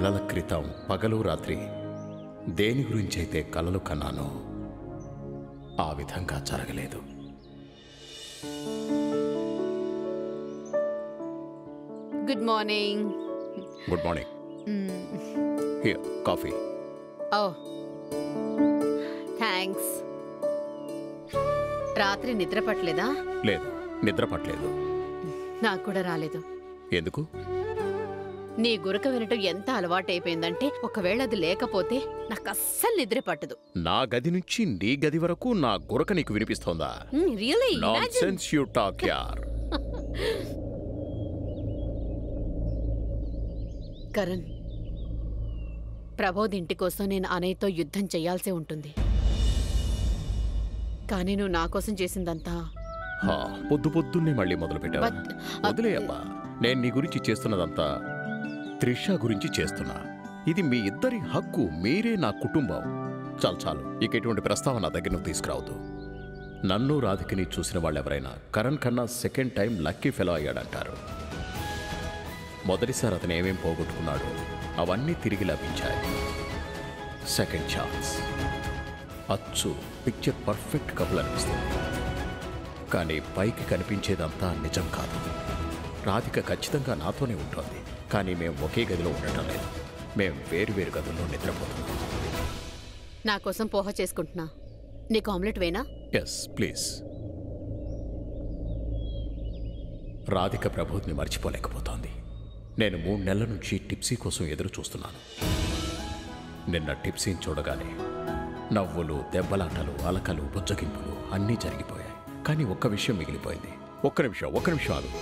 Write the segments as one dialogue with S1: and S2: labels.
S1: నెలల క్రితం పగలు రాత్రి దేని గురించైతే కలలు కన్నానో ఆ విధంగా జరగలేదు
S2: good morning
S1: good morning here coffee
S2: oh thanks రాత్రి నిద్ర పట్టలేదా
S1: లేదు నిద్ర పట్టలేదు
S2: నాకు కూడా రాలేదు
S1: ఎందుకు
S2: నీ గురక వినటం ఎంత అలవాటైపోయిందంటే ఒకవేళ అది లేకపోతే నాకు అస్సలు నిద్ర పట్టదు
S1: నా గది నుంచి నీ గది వరకు నా గురక నీకు వినిపిస్తోందా
S2: really
S1: nonsense you talk యార్
S2: కరణ్ ప్రబోధ్ ఇంటి కోసం నేను అనయ్యతో యుద్ధం చేయాల్సి ఉంటుంది కానీ నువ్వు నా కోసం చేసిందంతా
S1: హా, పొద్దు పొద్దున్నే మళ్ళీ మొదలు పెట్టావా
S2: But,
S1: వదిలే అబ్బా నేను నీ గురించి చేస్తున్నదంతా త్రిష గురించి చేస్తున్నా ఇది మీ ఇద్దరి హక్కు మీరే నా కుటుంబం చాలు చాలు ఇక ఎటువంటి ప్రస్తావన నా దగ్గర నువ్వు తీసుకురావద్దు నన్ను రాధికని చూసిన వాళ్ళెవరైనా Karan Khanna second time lucky fellow అయ్యాడంటారు మొదటిసారి అతను ఏమేం పోగొట్టుకున్నాడో అవన్నీ తిరిగి లభించాయి సెకండ్ ఛాన్స్ అచ్చు పిక్చర్ పర్ఫెక్ట్ కపుల్ అనిపిస్తుంది కానీ పైకి కనిపించేదంతా నిజం కాదు రాధిక ఖచ్చితంగా నాతోనే ఉంటుంది కానీ మేము ఒకే గదిలో ఉండటం లేదు మేము వేరు వేరు గదుల్లో నిద్రపోతున్నాం
S2: నా కోసం పోహ చేసుకుంటున్నా నీకు ఆమ్లెట్ వేనా
S1: ఎస్ ప్లీజ్ రాధిక ప్రబోధ్ని మర్చిపోలేకపోతోంది నేను మూడు నెలల నుంచి టిప్సీ కోసం ఎదురు చూస్తున్నాను నిన్న టిప్సీని చూడగానే నవ్వులు దెబ్బలాటలు అలకలు బుజ్జగింపులు అన్నీ జరిగిపోయాయి కానీ ఒక్క విషయం మిగిలిపోయింది ఒక్క నిమిషం ఒక్క నిమిషం ఆగు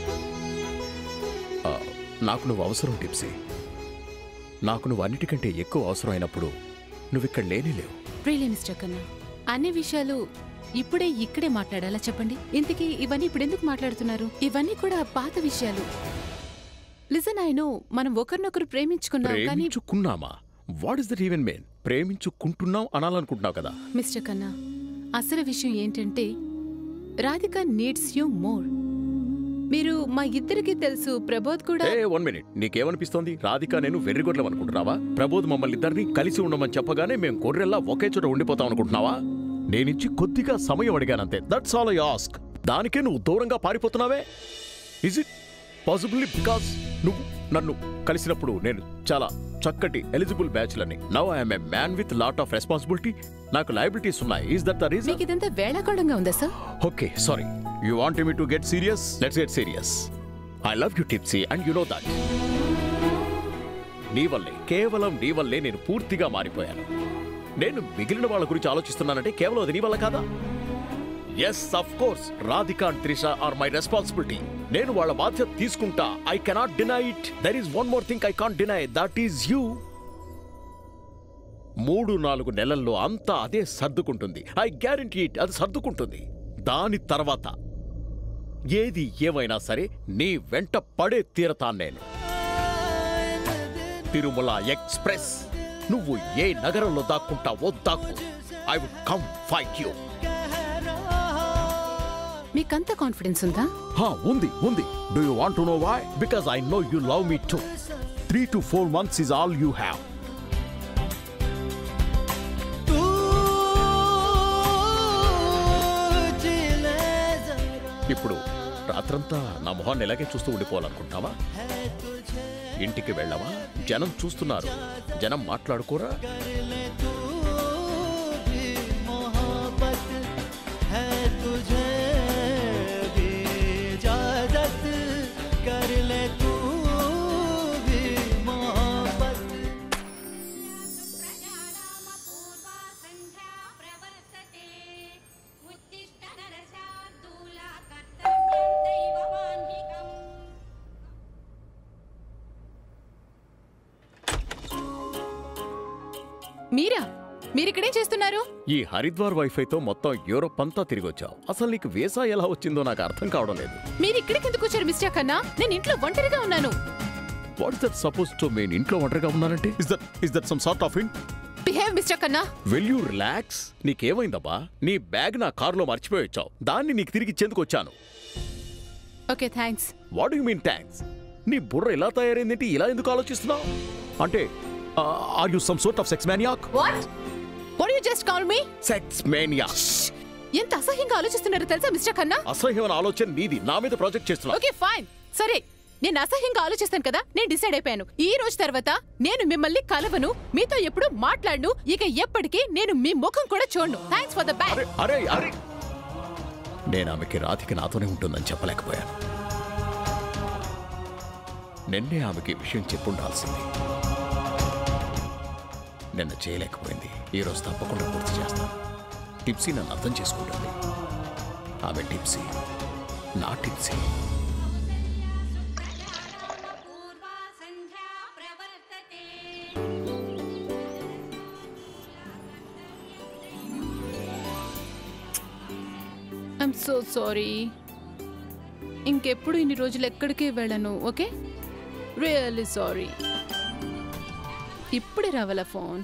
S1: ఆ, నాకు నువ్వు అవసరం టిప్సీ నాకు నువ్వు అన్నిటికంటే ఎక్కువ అవసరం అయినప్పుడు నువ్వు ఇక్కడ లేనే లేవు
S3: రియలీ మిస్టర్ కన్నా అన్ని విషయాలు ఇప్పుడే ఇక్కడే మాట్లాడాలా చెప్పండి ఇంతకీ ఇవన్నీ ఇప్పుడెందుకు మాట్లాడుతున్నారు ఇవన్నీ కూడా పాత విషయాలు లిజన్ ఐ నో మనం ఒకరినొకరు ప్రేమించుకున్నాం కానీ
S1: ప్రేమించుకున్నామా what is that even mean ప్రేమించుకుంటున్నాం అనాలనుకుంటున్నావు కదా
S3: మిస్టర్ కన్నా అసలు విషయం ఏంటంటే రాధిక నీడ్స్ యూ మోర్ మీరు మా ఇద్దరికి తెలుసు ప్రబోధ్ కూడా
S1: ఏ వన్ మినిట్ నీకేమనిపిస్తోంది రాధిక నేను వెర్రిగొడ్లం అనుకుంటున్నావా ప్రబోధ్ మమ్మల్ని ఇద్దరిని కలిసి ఉండమని చెప్పగానే మేము గొర్రెల్లా ఒకే చోట ఉండిపోతాం అనుకుంటున్నావా నేనించి కొద్దిగా సమయం అడిగానంతే దట్స్ ఆల్ ఐ ఆస్క్ దానికే నువ్వు దూరంగా పారిపోతున్నావే ఇజ్ ఇట్ పాసిబుల్లీ బికాస్ నువ్వు నన్ను కలిసినప్పుడు నేను చాలా చక్కటి ఎలిజిబుల్ బ్యాచ్లని now I'm a man with lot of responsibility నాకు లయబిలిటీస్ ఉన్నాయి ఈజ్ దట్ ద రీజన్
S3: మీకు ఇదంతా వేళాకోళంగా ఉందా sir
S1: okay sorry you want me to get serious let's get serious I love you Tipsy and you know that నీ వల్లే కేవలం నీ వల్లే నేను పూర్తిగా మారిపోయాను నేను మిగిలిన వాళ్ళ గురించి ఆలోచిస్తున్నానంటే కేవలం అది నీ వల్ల కాదా yes of course Radhika and Trisha are my responsibility నేను వాళ్ళ బాధ్యత తీసుకుంటా I cannot deny it there is one more thing I can't deny that is you మూడు నాలుగు నెలల్లో అంతా అదే సర్దుకుంటుంది ఐ గ్యారంటీ ఇట్ అది సర్దుకుంటుంది దాని తర్వాత ఏది ఏమైనా సరే నీ వెంట పడే తీరతాను నేను తిరుమల ఎక్స్ప్రెస్ నువ్వు ఏ నగరంలో దాక్కుంటావో దాక్కు I would come fight you
S3: మీకంత కాన్ఫిడెన్స్ ఉందా
S1: హా ఉంది ఉంది do you want to know why because I know you love me too three to four months is all you have ఇప్పుడు రాత్రంతా నా మొహాన్ని ఇలాగే చూస్తూ ఉండిపోవాలనుకుంటావా ఇంటికి వెళ్ళవా జనం చూస్తున్నారు జనం మాట్లాడుకోరా
S4: प्रजानामपूर्वासन्ध्या प्रवर्तते उत्तिष्ठ नरशार्दूला कर्तव्यं दैवमान्निकम्
S3: మీరా మీరిక్కడేం చేస్తున్నారు
S1: ఈ హరిద్వార్ వైఫైతో మొత్తం యూరోప్ అంతా తిరిగి వచ్చావు అసలు నీకు వీసా ఎలా వచ్చిందో నాకు అర్థం కావడం లేదు
S3: మీరు ఇక్కడికి ఎందుకు వచ్చారు మిస్టర్ కన్నా నేను ఇంట్లో ఒంటరిగా ఉన్నాను
S1: వాట్ దట్ సపోజ్ టు నేను ఇంట్లో ఒంటరిగా ఉన్నానంటే is that is that some sort of in
S3: behave mister Khanna
S1: well you relax నీకేమైందబ్బా నీ బ్యాగ్ నా కారులో మర్చిపోయి వచ్చావు దాన్ని నీకు తిరిగి ఇచ్చేందుకు వచ్చాను
S3: okay thanks
S1: what you mean thanks నీ బుర్ర ఇలా తయారైందేంటి ఇలా ఎందుకు ఆలోచిస్తున్నావు అంటే are you some sort of sex maniac
S3: what what you just call me
S1: sex mania
S3: ఎంత అసహ్యంగా ఆలోచిస్తున్నారో తెలుసా మిస్టర్ ఖన్నా
S1: అసహ్యమైన ఆలోచన నీది నా మీద ప్రాజెక్ట్ చేస్తున్నా
S3: ఓకే ఫైన్ సరే నేను అసహ్యంగా ఆలోచిస్తాను కదా నేను డిసైడ్ అయిపోయాను ఈ రోజు తర్వాత నేను మిమ్మల్ని కలవను మీతో ఎప్పుడు మాట్లాడను ఇక ఎప్పటికీ నేను మీ ముఖం కూడా చూడను థ్యాంక్స్ ఫర్ ద బ్యాక్
S1: అరే అరే అరే నేను ఆమెకి రాధిక నాతోనే ఉంటుందని చెప్పలేకపోయాను నిన్నే ఆమెకి ఈ విషయం చెప్పుండాల్సింది నిన్న చేయలేకపోయింది ఈరోజు తప్పకుండా పూర్తి చేస్తాను టిప్సీ నన్ను అర్థం చేసుకుంటుంది ఆమె టిప్సీ నా టిప్సీ
S4: పూర్వా సంధ్యా ప్రవర్తతే
S3: ఐఎమ్ సో సారీ ఇంకెప్పుడు ఇన్ని రోజులు ఎక్కడికి వెళ్ళను ఓకే రియల్లీ సారీ ఇప్పుడే రావాలా ఫోన్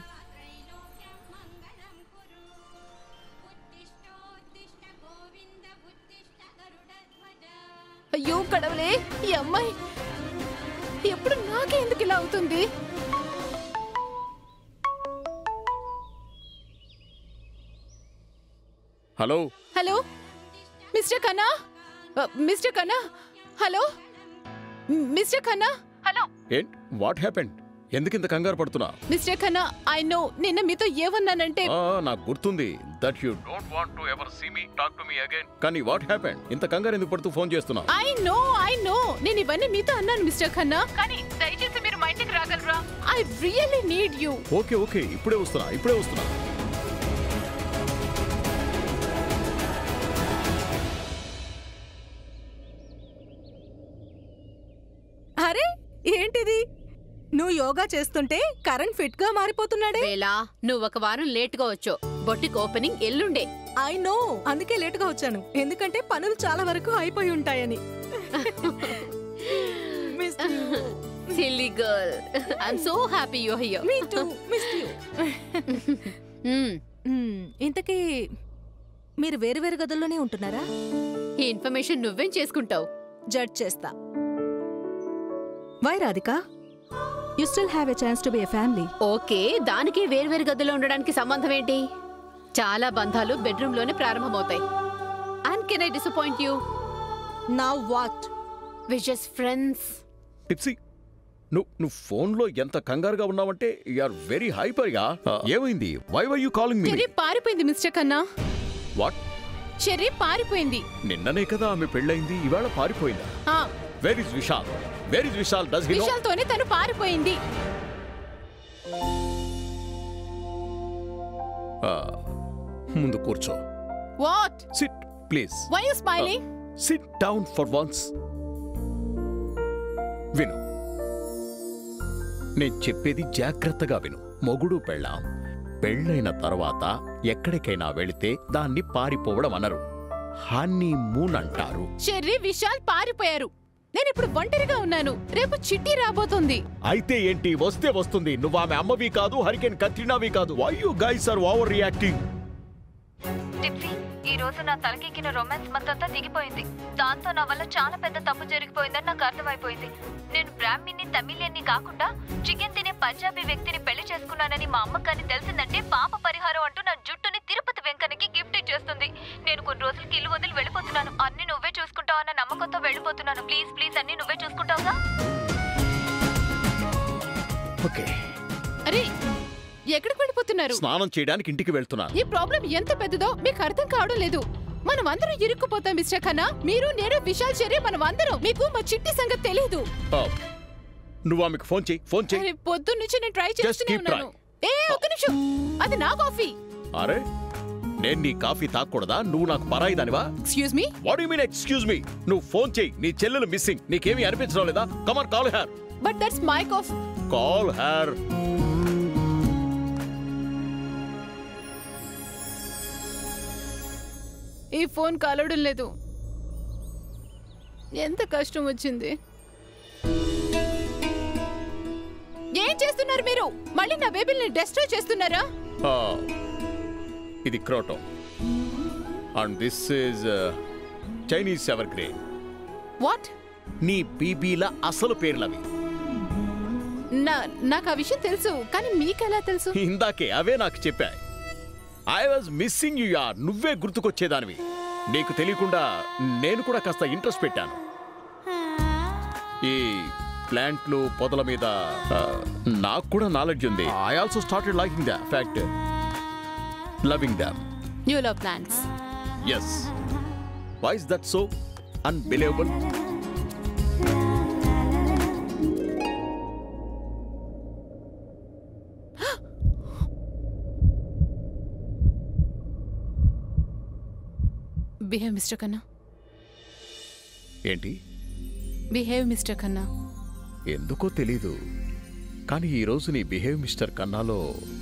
S4: ఉత్తిష్టోత్తిష్ట గోవింద ఉత్తిష్ట గరుడధ్వజ
S3: అయ్యో కడవలే ఈ అమ్మాయి ఎప్పుడు నాకే ఎందుకు ఇలా అవుతుంది
S1: hello
S3: hello mister Khanna Uh, mister Khanna hello mister Khanna hello
S1: ఏంట్ వాట్ హ్యాపెండ్ ఎందుకు ఇంత కంగారు పడుతున్నా
S3: మిస్టర్ ఖన్నా ఐ నో నిన్న మీతో ఏమన్నానంటే
S1: ఆ, నాకు గుర్తుంది that you don't want to ever see me talk to me again కానీ వాట్ హ్యాపెండ్ ఇంత కంగారు ఎందుకు పడుతూ ఫోన్ చేస్తున్నా
S3: ఐ నో ఐ నో నేను ఇవన్నీ మీతో అన్నాను మిస్టర్ ఖన్నా కానీ దయచేసి మీరు మా ఇంటికి రాగలరా I really need you
S1: okay okay ఇప్పుడే వస్తున్నా ఇప్పుడే వస్తున్నా
S5: అరే ఏంటిది నువ్వు యోగా చేస్తుంటే కరెంట్ ఫిట్ గా మారిపోతున్నాడే
S2: వేళ నువ్వు ఒక వారం లేటుగా వచ్చావు బొట్టికి ఓపెనింగ్ ఎల్లుండే
S5: ఐ నో అందుకే లేట్ గా వచ్చాను ఎందుకంటే పనులు చాలా వరకు అయిపోయి ఉంటాయని Missed you.
S2: Silly girl I'm so happy you here
S5: Me too. Missed you.
S2: Hmm.
S5: మ్మ్, ఇంతకీ మీరు వేరు వేరు గదుల్లోనే ఉంటున్నారా
S2: ఈ ఇన్ఫర్మేషన్ నువ్వేం చేసుకుంటావు
S5: జడ్జ్ చేస్తా why Radhika you still have a chance to be a family
S2: okay దానికి వేర్వేరు గదిలో ఉండడానికి సంబంధం ఏంటి చాలా బంధాలు బెడ్రూమ్ లోనే ప్రారంభమవుతాయి and can I disappoint you
S5: now what
S2: we just friends
S1: Tipsy నువ్వు నువ్వు ఫోన్లో ఎంత కంగారుగా ఉన్నావంటే ఆర్ వెరీ హైపర్ గా ఏమైంది why why you calling me
S3: Cherry పారిపోయింది మిస్టర్ ఖన్నా
S1: వాట్
S3: చెర్రీ పారిపోయింది
S1: నిన్ననే కదా ఆమె పెళ్ళైంది ఇవాళ పారిపోయిందా
S3: ఆ
S1: where is Vishal where is Vishal does he know
S3: విశాల్తోనే తను పారిపోయింది
S1: ముందు కూర్చో
S3: what
S1: sit please
S3: why you smiling
S1: sit down for once విను నేను చెప్పేది జాగ్రత్తగా విను మొగుడు పెళ్ళాం పెళ్ళైన తర్వాత ఎక్కడికైనా వెళితే దాన్ని పారిపోవడం అనరు హనీ మూన్ అంటారు
S3: చెర్రీ విశాల్ పారిపోయారు నేను ఇప్పుడు ఒంటరిగా ఉన్నాను రేపు చిట్టి రాబోతుంది
S1: అయితే ఏంటి వస్తే వస్తుంది నువ్వు ఆమె అమ్మవి కాదు హరికేన్ కత్రినావి కాదు why you guys are overreacting
S6: Tipsy ఈ రోజు నా తలకెక్కిన రొమాన్స్ మొత్తంతా దిగిపోయింది దాంతో నా వల్ల చాలా పెద్ద తప్పు జరిగిపోయిందని నాకు అర్థమైపోయింది నేను బ్రాహ్మిన్ని తమిళియన్ని కాకుండా చికెన్ తినే పంజాబీ వ్యక్తిని పెళ్లి చేసుకున్నానని మా అమ్మకు కానీ తెలిసిందంటే పాప పరిహారం అంటూ నా జుట్టుని తిరుపతి వెంకన్నకి గిఫ్ట్ ఇచ్చేస్తుంది నేను కొన్ని రోజులకి ఇల్లు వదిలి వెళ్ళిపోతున్నాను అన్ని నువ్వే చూసుకుంటావు అన్న నమ్మకంతో వెళ్ళిపోతున్నాను ప్లీజ్ ప్లీజ్ అన్ని నువ్వే చూసుకుంటావుగా
S1: ఓకే
S3: అరే ఎక్కడికి వెళ్ళిపోతున్నారు
S1: స్నానం చేయడానికి ఇంటికి వెళ్తున్నాను
S3: ఈ ప్రాబ్లం ఎంత పెద్దదో మీకు అర్థం కావడం లేదు మనం అందరం ఇరుక్కుపోతాం మిస్టర్ ఖన్నా మీరు నేను విశాల్ చెర్రీ మనం అందరం మీకు మా చిట్టి సంగతి తెలియదు
S1: ఆ, నువ్వు ఆమెకు ఫోన్ చేయి ఫోన్ చేయి
S3: అరే పొద్దున్న నుంచి నేను ట్రై చేస్తూనే
S1: keep
S3: ఉన్నాను ఏ ఒక్క నిమిషం అది నా కాఫీ
S1: అరే నేను నీ కాఫీ తాగకూడదా నువ్వు నాకు పరాయి దానివా
S3: excuse me
S1: what you mean excuse me నువ్వు ఫోన్ చేయి నీ చెల్లెలు మిస్సింగ్ నీకేమీ అనిపించడం లేదా come on call her
S3: but that's my coffee
S1: call her
S3: ఈ ఫోన్ కలవడం లేదు ఎంత కష్టం వచ్చింది ఏం చేస్తున్నారు మీరు మళ్ళీ నా బేబీని డిస్ట్రాయ్ చేస్తున్నారా
S1: ఇది క్రోటో and this is Chinese ever grain
S3: what
S1: నీ బీబీల అసలు పేర్లవి
S3: నా నాకు ఆ విషయం తెలుసు కానీ మీకెలా తెలుసు
S1: ఇందాకే అవే నాకు చెప్పాయి ఐ వాజ్ మిస్సింగ్ యు యార్ నువ్వే గుర్తుకొచ్చేదానివి నీకు తెలియకుండా నేను కూడా కాస్త ఇంట్రెస్ట్ పెట్టాను ఈ ప్లాంట్లు పొదల మీద ఆ, నాకు కూడా నాలెడ్జ్ ఉంది I also started liking the fact loving them
S3: you love plants
S1: yes why is that so unbelievable
S3: behave mister Khanna
S1: ఏంటి
S3: బిహేవ్ మిస్టర్ కన్నా
S1: ఎందుకో తెలీదు కానీ ఈరోజు నీ బిహేవ్ మిస్టర్ కన్నాలో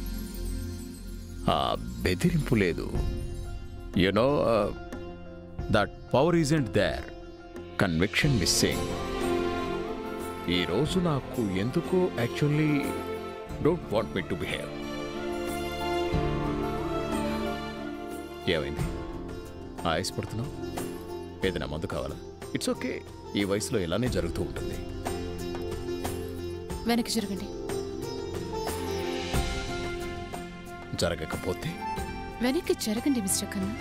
S1: ఆ బెదిరింపు లేదు you know that power isn't there conviction missing ఈరోజు నాకు ఎందుకో actually don't want me to behave ఏమైంది ఆయాసపడుతున్నావు ఏదైనా మందు కావాలా ఇట్స్ ఓకే ఈ వయసులో ఇలానే జరుగుతూ ఉంటుంది
S3: వెనక్కి జరగండి
S1: జరగకపోతే
S3: వెనక్కి జరగండి మిస్టర్ కన్నా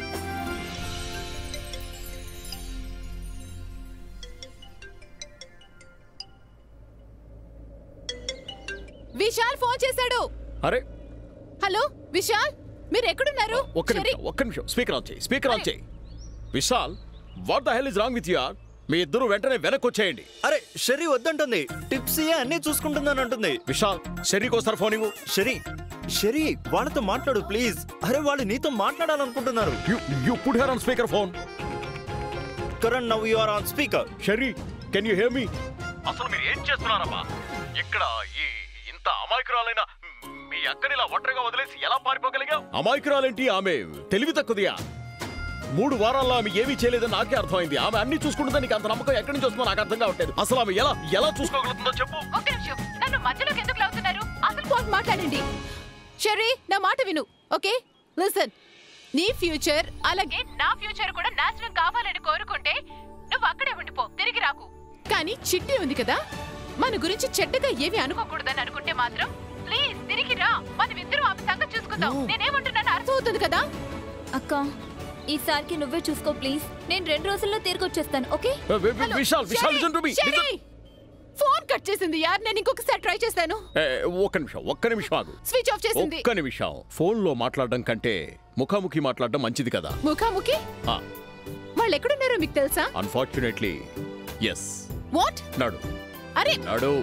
S3: విశాల్ ఫోన్ చేశాడు
S1: అరే
S3: హలో విశాల్ మీరు ఎక్కడున్నారు
S1: ఒక్క
S3: షరీ-
S1: నిమిషం ఒక్క నిమిషం స్పీకర్ ఆన్ చేయి స్పీకర్ ఆన్ చేయి Vishal what the hell is wrong with యార్ మీ ఇద్దరు వెంటనే వెనక్కి వచ్చేయండి
S7: అరే షెరీ వద్దంటుంది టిప్స్ అన్నీ చూసుకుంటుందని అంటుంది
S1: విశాల్ షెరీకి వస్తారు ఫోన్ ఇవ్వు
S7: షెరీ షెరీ వాళ్ళతో మాట్లాడు ప్లీజ్ అరే వాళ్ళు నీతో మాట్లాడాలనుకుంటున్నారు
S1: you you put her on speaker phone
S7: Karan now you are on speaker
S1: Sherry can you hear me అసలు మీరు ఏం చేస్తున్నారమ్మా ఇక్కడ ఈ ఇంత అమాయకురాలైన మీ అక్కని ఇలా ఒంటరిగా వదిలేసి ఎలా పారిపోగలిగా అమాయకురాలేంటి ఆమె తెలివి తక్కువదియా మూడు వారాల్లో ఆమె ఏమీ చేయలేదని నాకే అర్థమైంది ఆమె అన్ని చూసుకుంటుందని నీకు అంత నమ్మకం ఎక్కడి నుంచి వస్తుందో నాకు అర్థం కావట్లేదు అసలు ఆమె ఎలా ఎలా చూసుకోగలుగుతుందో చెప్పు
S3: ఒక్క నిమిషం నన్ను మధ్యలోకి ఎందుకు లాగుతున్నారు అసలు ఫోన్ మాట్లాడండి షరీ నా మాట విను ఓకే లిసన్ నీ ఫ్యూచర్ అలాగే నా ఫ్యూచర్ కూడా నాశనం కావాలని కోరుకుంటే నువ్వు అక్కడే ఉండిపో తిరిగి రాకు కానీ చిట్టి ఉంది కదా మన గురించి చెడ్డగా ఏవి అనుకోకూడదని అనుకుంటే మాత్రం ప్లీజ్ తిరిగి రా మనమిద్దరం ఆమె సంగతి చూసుకుందాం నేనేమంటున్నాను అర్థం అవుతుంది కదా
S8: అక్క ఈసారికి నువ్వే చూసుకో ప్లీజ్ నేను రెండు రోజుల్లో తిరిగి వచ్చేస్తాను okay
S3: hello,
S1: Vishal Vishal
S3: Sherry,
S1: listen to me
S3: Sherry! Phone cut చేసింది యార్ నేను ఇంకొకసారి ట్రై చేస్తాను
S1: ఒక్క నిమిషం ఒక్క నిమిషం ఆగు
S3: స్విచ్ ఆఫ్ చేసింది
S1: ఒక్క నిమిషం ఫోన్ లో మాట్లాడడం కంటే ముఖాముఖి మాట్లాడడం మంచిది కదా
S3: ముఖాముఖి వాళ్ళు ఎక్కడున్నారో మీకు తెలుసా
S1: అన్ఫార్చునేట్లీ ఎస్
S3: వాట్
S1: నాడు
S3: అరే
S1: నాడు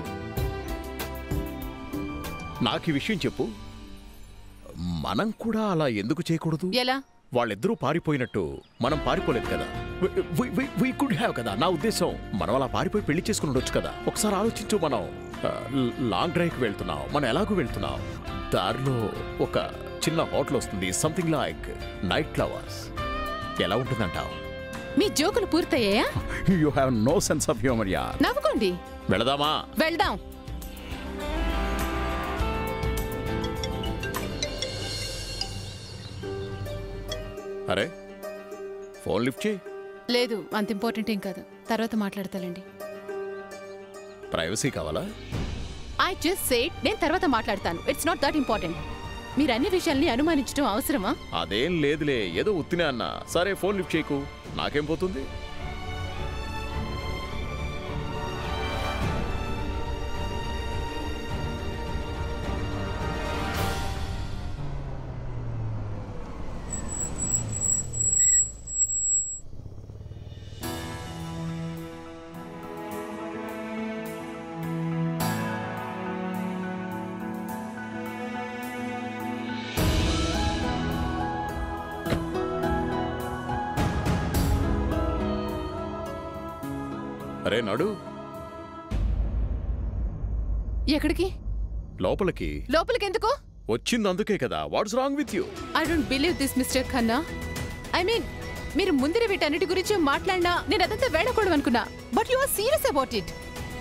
S1: నాకు ఈ విషయం చెప్పు మనం కూడా అలా ఎందుకు చేయకూడదు
S3: ఎలా
S1: వాళ్ళిద్దరూ పారిపోయినట్టు మనం పారిపోలేదు కదా వీ కుడ్ హ్యావ్ కదా నా ఉద్దేశం మనం అలా పారిపోయి పెళ్లి చేసుకుని ఉండొచ్చు కదా ఒకసారి ఆలోచించు మనం ఆ, ల- లాంగ్ డ్రైవ్కి వెళ్తున్నాం మనం ఎలాగూ వెళ్తున్నాం దారిలో ఒక చిన్న హోటల్ వస్తుంది సంథింగ్ లైక్ నైట్ ఫ్లవర్స్ ఎలా ఉంటుందంటావు
S3: మీ జోకులు పూర్తయ్యాయా
S1: you have no sense of humour yeah
S3: నవ్వుకోండి
S1: వెళదామా
S3: వెళ్దాం
S1: అరే ఫోన్ లిఫ్ట్ చేయి
S3: లేదు అంత ఇంపార్టెంట్ ఏం కాదు తర్వాత మాట్లాడతానండి
S1: ప్రైవసీ కావాలా
S3: ఐ జస్ట్ సేడ్ నేను తర్వాత మాట్లాడతాను ఇట్స్ నాట్ దట్ ఇంపార్టెంట్ మీరు అన్ని విషయాల్ని అనుమానించడం అవసరమా
S1: అదేం లేదులే ఏదో ఉత్తినే అన్న సరే ఫోన్ లిఫ్ట్ చేయకు నాకేం పోతుంది అరే నాడు
S3: ఎక్కడికి
S1: లోపలికి
S3: లోపలికి ఎందుకు
S1: వచ్చింది అందుకే కదా what's wrong with you
S3: I don't believe this mister Khanna I mean మీరు ముందర వీటన్నిటి గురించి మాట్లాడినా నేను అదంతా వేడకూడదు అనుకున్నా but you are serious about it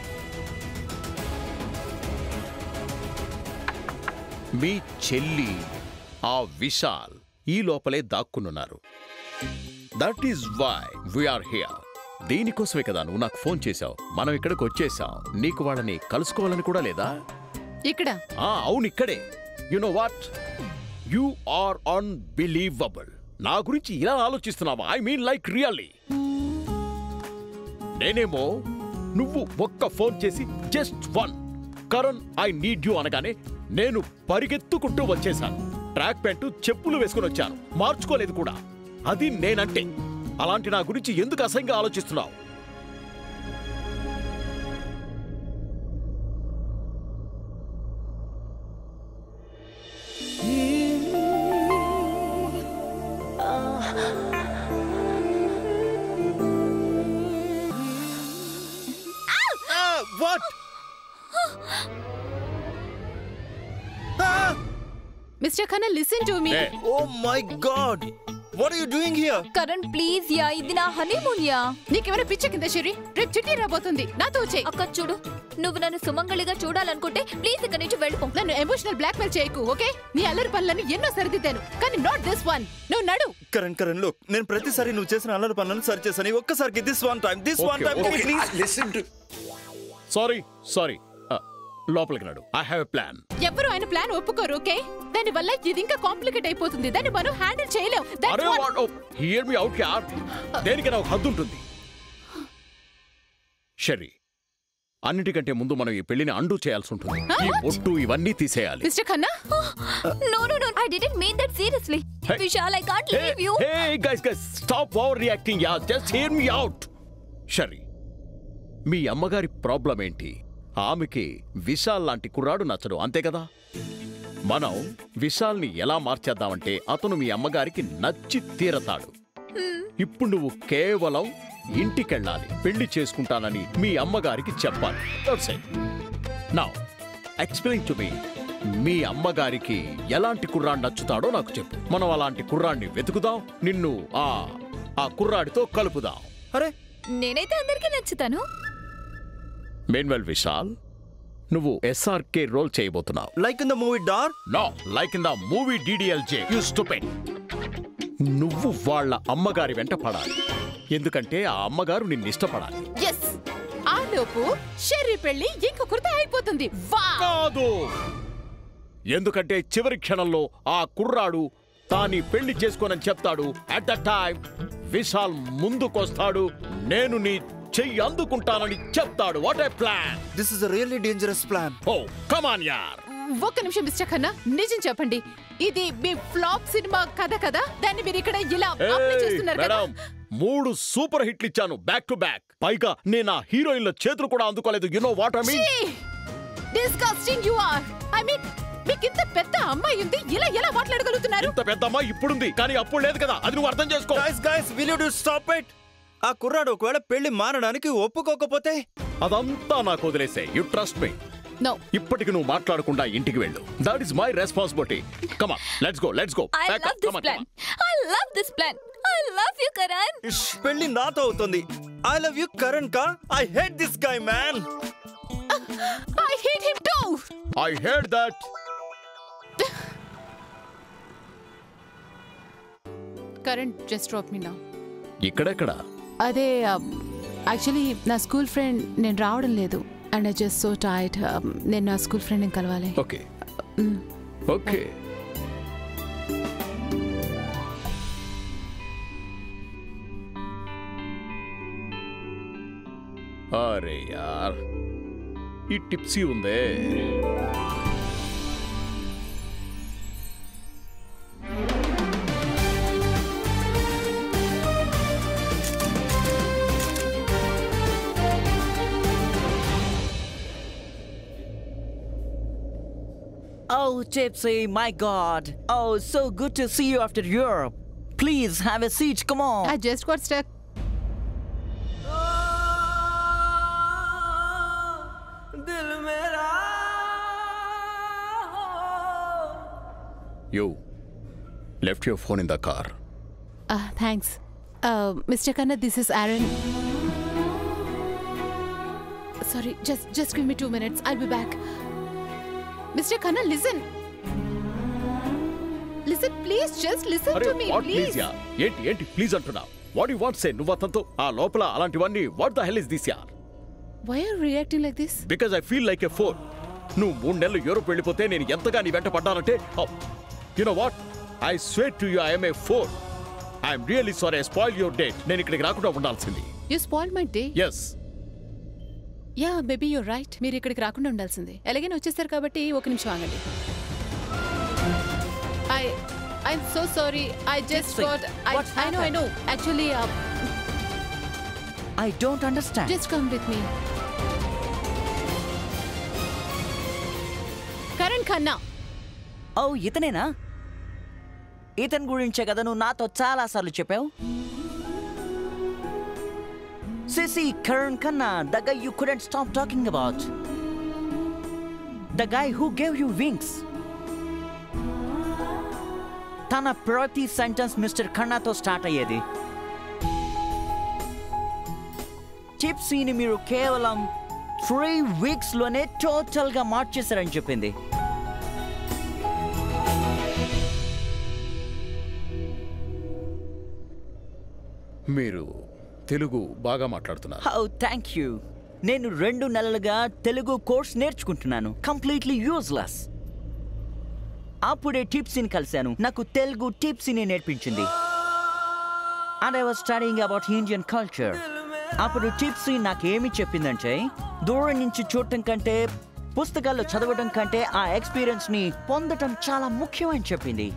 S1: మీ చెల్లి ఆ విశాల్ ఈ లోపలే దాక్కునున్నారు that is why we're here దీనికోసమే కదా నువ్వు నాకు ఫోన్ చేశావు మనం ఇక్కడికి వచ్చేసాం నీకు వాళ్ళని కలుసుకోవాలని కూడా లేదా
S3: ఇక్కడ
S1: ఆ అవును ఇక్కడే you know what you are unbelievable నా గురించి ఇలా ఆలోచిస్తున్నావా ఐ మీన్ లైక్ రియల్లీ నేనేమో నువ్వు ఒక్క ఫోన్ చేసి just one Karan I need you అనగానే నేను పరిగెత్తుకుంటూ వచ్చేశాను ట్రాక్ ప్యాంటు చెప్పులు వేసుకుని వచ్చాను మార్చుకోలేదు కూడా అది నేనంటే అలాంటి నా గురించి ఎందుకు అసహ్యంగా ఆలోచిస్తున్నావు
S7: what
S3: mister Khanna listen to me
S1: ఏ,
S7: oh my god what are you doing here
S8: Karan please yeah ఇది నా హనీమూన్ యా
S3: నీకెవరైనా పిచ్చ కింద షెరీ రేపు చిట్టి రాబోతుంది నాతో వచ్చే
S8: అక్క చూడు నువ్వు నన్ను సుమంగళిగా చూడాలనుకుంటే ప్లీజ్ ఇక్కడి నుంచి వెళ్ళిపో
S3: నన్ను ఎమోషనల్ బ్లాక్ మెయిల్ చేయకు ఓకే నీ అల్లరి పనులను ఎన్నో సరిదిద్దాను కానీ నాట్ దిస్ వన్ నువ్వు నడు
S7: కరణ్ కరణ్ లోక్ నేను ప్రతిసారి నువ్వు చేసిన అల్లరి పనులను సరి చేశాను ఈ ఒక్కసారికి this one time this one
S1: Okay,
S7: time
S1: okay.
S7: Please
S1: sorry sorry ఆ, లోపలికి నడు ఐ హ్యావ్ ఎ ప్లాన్
S3: ఎవరు ఆయన ప్లాన్ ఒప్పుకోరు ఓకే దాని వల్ల ఇది ఇంకా కాంప్లికేట్ అయిపోతుంది దాన్ని మనం హ్యాండిల్ చేయలేం That's
S1: అరే
S3: what-
S1: వాడు హియర్ మీ అవుట్ యార్ దేనికైనా ఒక హద్దు ఉంటుంది షరీ అన్నిటికంటే ముందు మనం ఈ పెళ్లిని అండు చేయాల్సి ఉంటుంది ఈ బొట్టు ఇవన్నీ తీసేయాలి
S3: mister Khanna
S8: no no no I didn't mean that seriously
S1: Hey.
S8: Vishal I can't leave you
S1: hey guys guys stop overreacting yeah just hear me out Sherry మీ అమ్మగారి ప్రాబ్లం ఏంటి ఆమెకి విశాల్ లాంటి కుర్రాడు నచ్చడు అంతే కదా మనం విశాల్ని ఎలా మార్చేద్దామంటే అతను మీ అమ్మగారికి నచ్చి తీరతాడు ఇప్పుడు నువ్వు కేవలం ఇంటికెళ్ళాలి పెళ్లి చేసుకుంటానని మీ అమ్మగారికి చెప్పాలి నా ఎక్స్ప్లెయిన్ టు మీ మీ అమ్మగారికి ఎలాంటి కుర్రాడు నచ్చుతాడో నాకు చెప్పు మనం అలాంటి కుర్రాడిని వెతుకుదాం నిన్ను ఆ ఆ కుర్రాడితో కలుపుదాం
S7: అరే
S8: నేనైతే అందరికీ నచ్చుతాను
S1: మెన్వెల్ విశాల్ నువ్వు ఎస్ఆర్కే రోల్ చేయబోతున్నావు
S7: like in the movie Darr
S1: no like in the movie DDLJ you stupid నువ్వు వాళ్ళ అమ్మగారి వెంట పడాలి ఎందుకంటే ఆ అమ్మగారు నిన్ను ఇష్టపడాలి
S3: ఎస్ ఆ లోపు షెర్రీ పెళ్లి ఇంకొకరితో అయిపోతుంది వా
S1: కాదు ఎందుకంటే చివరి క్షణంలో ఆ కుర్రాడు తాని పెళ్లి చేసుకోనని చెప్తాడు అట్ ద టైం విశాల్ ముందుకొస్తాడు నేను నీ చెయ్యి అందుకుంటానని చెప్తాడు what a plan
S7: this is a really dangerous plan
S1: oh come on యార్
S3: ఒక్క నిమిషం మిస్టర్ ఖన్నా నిజం చెప్పండి ఇది మీ ఫ్లాప్ సినిమా కథ కదా దాన్ని మీరు ఇక్కడ ఇలా అప్లై చేస్తున్నారు కదా
S1: మేడం మూడు సూపర్ హిట్లు ఇచ్చాను బ్యాక్ టు బ్యాక్ పైగా నేను ఆ హీరోయిన్ల చేతులు కూడా అందుకోలేదు you know what I mean
S3: disgusting you are I mean మీకు ఇంత పెద్ద అమ్మాయి ఉంది ఇలా ఎలా మాట్లాడగలుగుతున్నారు
S1: ఇంత పెద్దమ్మ ఇప్పుడుంది కానీ అప్పుడు లేదు కదా అది నువ్వు అర్థం చేసుకో
S7: guys guys will you do stop it ఆ కుర్రాడు ఒకవేళ పెళ్లి మారడానికి ఒప్పుకోకపోతే
S1: అదంతా నాకు వదిలేసే యు ట్రస్ట్ మీ
S3: నో
S1: ఇప్పటికి నువ్వు మాట్లాడకుండా ఇంటికి వెళ్ళు దట్ ఈస్ మై రెస్పాన్సిబిలిటీ కమా let's go let's go
S8: I love this plan I love this plan I love you Karan
S7: ఇష్, పెళ్లి నాతో అవుతుంది ఐ లవ్ యు కరణ్ కా I hate this guy man
S3: I hate him too
S1: I hate that
S3: current just drop me now
S1: ఇక్కడెక్కడ
S3: అదే actually నా school friend నేను రావడం లేదు and I just so tight నేను నా స్కూల్ ఫ్రెండ్ని కలవాలి
S1: ఓకే ఓకే అరే యార్ ఈ టిప్సీ ఉందే
S9: Oh, Tipsy, my God. Oh, so good to see you after Europe. Please have a seat, come on.
S3: I just got stuck
S1: you left your phone in the car
S3: thanks mister Khanna this is Aaron sorry just just give me two minutes I'll be back mister Khanna listen listen please just listen
S1: అరే
S3: to me
S1: what please
S3: please
S1: yeah ఏంటి ఏంటి please అంటున్నా what you want say నువ్వు అతనితో ఆ లోపల అలాంటివన్నీ what the hell is this యార్
S3: why are reacting like this
S1: because I feel like a fool నువ్వు మూడు నెలలు యూరోప్ వెళ్ళిపోతే నేను ఎంతగా నీ వెంట పడ్డానంటే you know what I swear to you I'm a fool I'm really sorry I spoil your date నేను ఇక్కడికి రాకుండా ఉండాల్సింది
S3: you spoil my day
S1: yes
S3: yeah baby you're right మీరు ఇక్కడికి రాకుండా ఉండాల్సిందే ఎలాగైనా వచ్చేస్తారు కాబట్టి ఒక నిమిషం ఆగండి I I'm so sorry I just
S9: Gypsy,
S3: got
S9: what
S3: I know I know actually
S9: I don't understand.
S3: Just come with me Karan Khanna
S9: oh ఇతనేనా ఇతని గురించే కదా నువ్వు నాతో చాలా సార్లు చెప్పావు సిసి Karan Khanna the guy you couldn't stop talking about the guy who gave you wings తన ప్రతి సెంటెన్స్ మిస్టర్ ఖన్నాతో స్టార్ట్ అయ్యేది చిప్సీని మీరు కేవలం త్రీ వీక్స్లోనే టోటల్గా మార్చేశారని చెప్పింది
S1: మీరు తెలుగు బాగా మాట్లాడుతున్నారు
S9: హౌ థ్యాంక్ యూ నేను రెండు నెలలుగా తెలుగు కోర్స్ నేర్చుకుంటున్నాను కంప్లీట్లీ యూజ్లెస్ అప్పుడే టిప్సీని కలిశాను నాకు తెలుగు టిప్సీని నేర్పించింది and I was studying about Indian culture అప్పుడు టిప్సీ నాకేమి చెప్పిందంటే దూరం నుంచి చూడటం కంటే పుస్తకాల్లో చదవడం కంటే ఆ ఎక్స్పీరియన్స్ ని పొందటం చాలా ముఖ్యమని చెప్పింది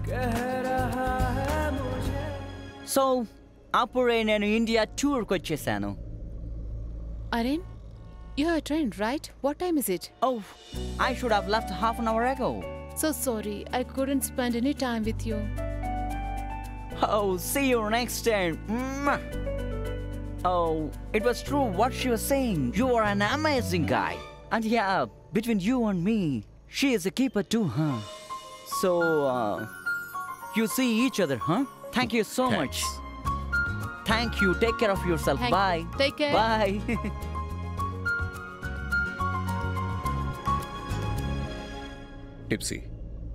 S9: సో అప్పుడే నేను ఇండియా టూర్కి వచ్చేసాను
S3: aren't you are train right what time is it
S9: Oh, I should have left half an hour ago.
S3: So sorry I couldn't spend any time with you
S9: Oh, see you next time. Mwah. Oh, it was true what she was saying. You are an amazing guy. And yeah, between you and me, she is a keeper too, huh? So, uh, you see each other, huh? Thank you so much. Thank you. Take care of yourself.
S3: Thank you.
S9: Bye.
S3: Take care.
S9: Bye.
S1: Tipsy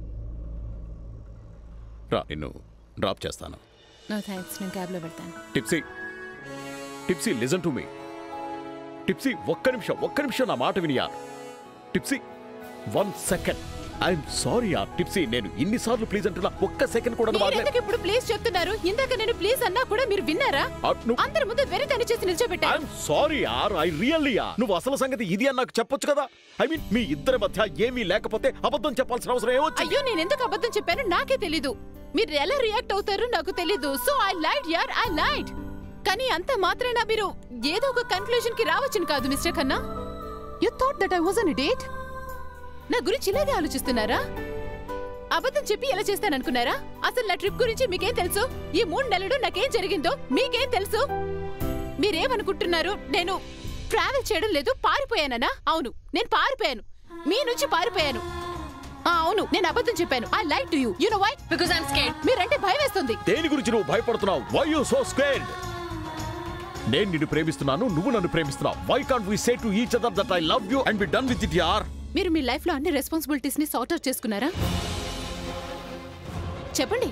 S1: రా నిన్ను drop చేస్తాను
S3: no thanks నేను క్యాబ్లో పెడతాను
S1: టిప్సీ టిప్సీ listen to me టిప్సీ ఒక్క నిమిషం ఒక్క నిమిషం నా మాట విని యార్ Tipsy one second I'm sorry యార్ టిప్సీ నేను ఇన్నిసార్లు ప్లీజ్ అంటున్నా ఒక్క సెకండ్ కూడా నువ్వు
S3: మీరు
S1: ఆగలే-
S3: ఎందుకు ఇప్పుడు ప్లీజ్ చెప్తున్నారు ఇందాక నేను ప్లీజ్ అన్నా కూడా మీరు విన్నారా
S1: ఆ, నువ్వు
S3: అందరి ముందు వెరీ తని చేసి నిల్చోబెట్టారు
S1: ఐఎమ్ సారీ యార్ ఐ రియల్లీ యార్ నువ్వు అసలు సంగతి ఇది అని నాకు చెప్పొచ్చు కదా ఐ మీన్ మీ ఇద్దరి మధ్య ఏమీ లేకపోతే అబద్ధం చెప్పాల్సిన అవసరం ఏమొచ్చింది
S3: అయ్యో నేను ఎందుకు అబద్ధం చెప్పాను నాకే తెలీదు మీరు ఎలా రియాక్ట్ అవుతారో నాకు తెలీదు సో ఐ లైట్ యార్ ఐ లైట్ కానీ అంత మాత్రాన మీరు ఏదో ఒక కన్క్లూజన్ కి రావచ్చును కాదు mister Khanna you thought that I was on date నా గురించి ఇలాగే ఆలోచిస్తున్నారా అబద్ధం చెప్పి ఎలా చేస్తాననుకున్నారా అసలు నా ట్రిప్ గురించి మీకేం తెలుసు ఈ మూడు నెలలు నాకేం జరిగిందో మీకేం తెలుసు మీరేమనుకుంటున్నారు నేను ట్రావెల్ చేయడం లేదు పారిపోయాననా అవును నేను పారిపోయాను మీ నుంచి పారిపోయాను ఆ, అవును నేను అబద్ధం చెప్పాను I lied to you you know why because I am scared మీరంటే భయం వేస్తుంది
S1: దేని గురించి నువ్వు భయపడుతున్నావు వై యూ సో స్కేర్డ్ నేను నిన్ను ప్రేమిస్తున్నాను నువ్వు నన్ను ప్రేమిస్తున్నావు why can't we say to each other that I love you and be done with it యార్
S3: మీరు మీ లైఫ్ లో అన్ని రెస్పాన్సిబిలిటీస్ ని సార్ట్ అవుట్ చేసుకున్నారా చెప్పండి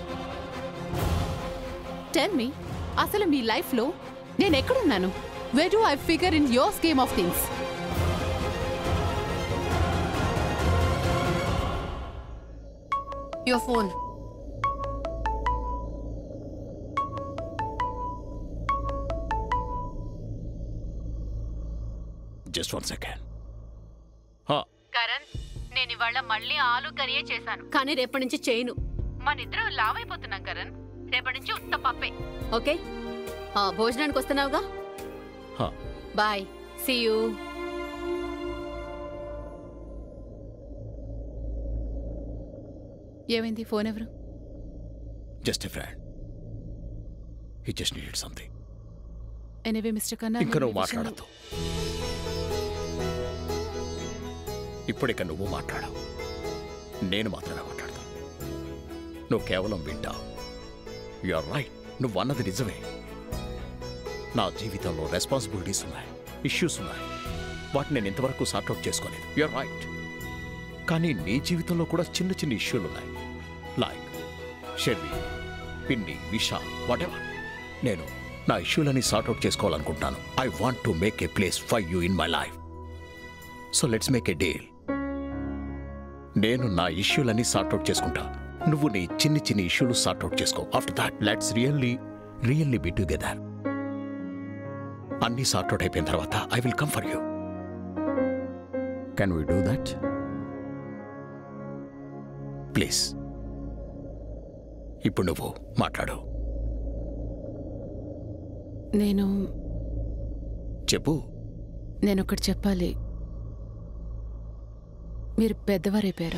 S3: టెల్ మీ అసలు మీ లైఫ్ లో నేను ఎక్కడున్నాను where do I figure in your scheme of things your phone
S1: just one second
S3: Karan నేను ఇవాళ మళ్ళీ ఆలు కర్రీయే చేశాను
S2: కానీ రేపటి నుంచి చేయను
S3: మన ఇద్దరం లావ్ అయిపోతున్నాం కరణ్ రేపటి నుంచి ఉత్త పప్పే
S2: ఓకే ఆ, భోజనానికి వస్తున్నావుగా బాయ్ సీ యూ
S3: ఏమైంది ఫోన్ ఎవరు
S1: just a friend he just needed something
S3: anyway mister Khanna
S1: ఇంకా
S3: నేను
S1: నువ్వు
S3: ఈ విషయంలో-
S1: మాట్లాడద్దు ఇప్పుడిక నువ్వు మాట్లాడవు నేను మాత్రమే మాట్లాడతాను నువ్వు కేవలం వింటావు ఆర్ రైట్ నువ్వు అన్నది నిజమే నా జీవితంలో రెస్పాన్సిబిలిటీస్ ఉన్నాయి ఇష్యూస్ ఉన్నాయి వాటిని నేను ఇంతవరకు సార్ట్అవుట్ చేసుకోలేదు ఆర్ రైట్ కానీ నీ జీవితంలో కూడా చిన్న చిన్న ఇష్యూలు ఉన్నాయి లైక్ షెర్వి పిన్ని విషా వాటెవర్ నేను నా ఇష్యూలని సార్ట్అవుట్ చేసుకోవాలనుకుంటున్నాను I want to make a place for you in my life so let's make a deal నేను నా ఇష్యూలన్నీ సార్ట్అవుట్ చేసుకుంటా నువ్వు నీ చిన్ని చిన్ని ఇష్యూలు సార్ట్అవుట్ చేసుకో after that let's really really be together అన్నీ సార్ట్అవుట్ అయిపోయిన తర్వాత I will come for you can we do that please ఇప్పుడు నువ్వు మాట్లాడు
S3: నేను
S1: చెప్పు
S3: నేను ఒకటి చెప్పాలి మీరు పెద్దవారైపోయారు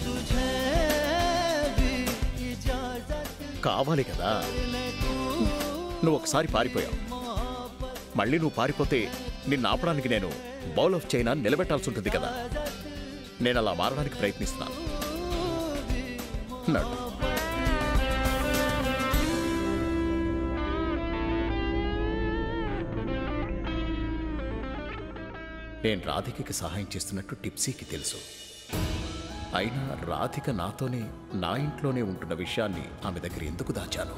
S1: కావాలి కదా నువ్వు ఒకసారి పారిపోయావు మళ్ళీ నువ్వు పారిపోతే నిన్ను ఆపడానికి నేను బౌల్ ఆఫ్ చైనా నిలబెట్టాల్సి ఉంటుంది కదా నేను అలా మారడానికి ప్రయత్నిస్తున్నాను నడు. నేను రాధికకి సహాయం చేస్తున్నట్టు టిప్సీకి తెలుసు అయినా రాధిక నాతోనే నా ఇంట్లోనే ఉంటున్న విషయాన్ని ఆమె దగ్గర ఎందుకు దాచాను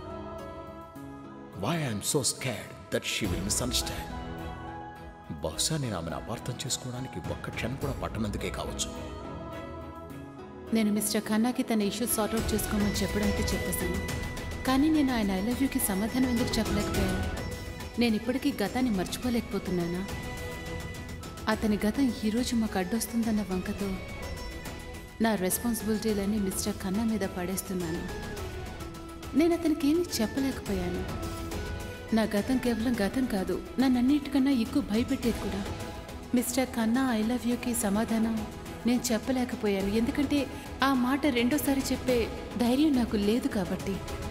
S1: why I'm so scared that she will misunderstand బహుశా నేను ఆమెను అపార్థం చేసుకోవడానికి ఒక్క క్షణం కూడా పట్టనందుకే కావచ్చు
S3: నేను మిస్టర్ ఖన్నాకి తన ఇష్యూ సార్ట్అవుట్ చేసుకోమని చెప్పడానికి చెప్పేశాను కానీ నేను ఆయన ఐ లవ్ యూకి సమాధానం ఎందుకు చెప్పలేకపోయాను నేను ఇప్పటికీ గతాన్ని మర్చిపోలేకపోతున్నానా అతని గతం ఈరోజు మాకు అడ్డొస్తుందన్న వంకతో నా రెస్పాన్సిబిలిటీలన్నీ మిస్టర్ ఖన్నా మీద పడేస్తున్నాను నేను అతనికి ఏమీ చెప్పలేకపోయాను నా గతం కేవలం గతం కాదు నన్నన్నిటికన్నా ఎక్కువ భయపెట్టేది కూడా మిస్టర్ ఖన్నా ఐ లవ్ యూకి సమాధానం నేను చెప్పలేకపోయాను ఎందుకంటే ఆ మాట రెండోసారి చెప్పే ధైర్యం నాకు లేదు కాబట్టి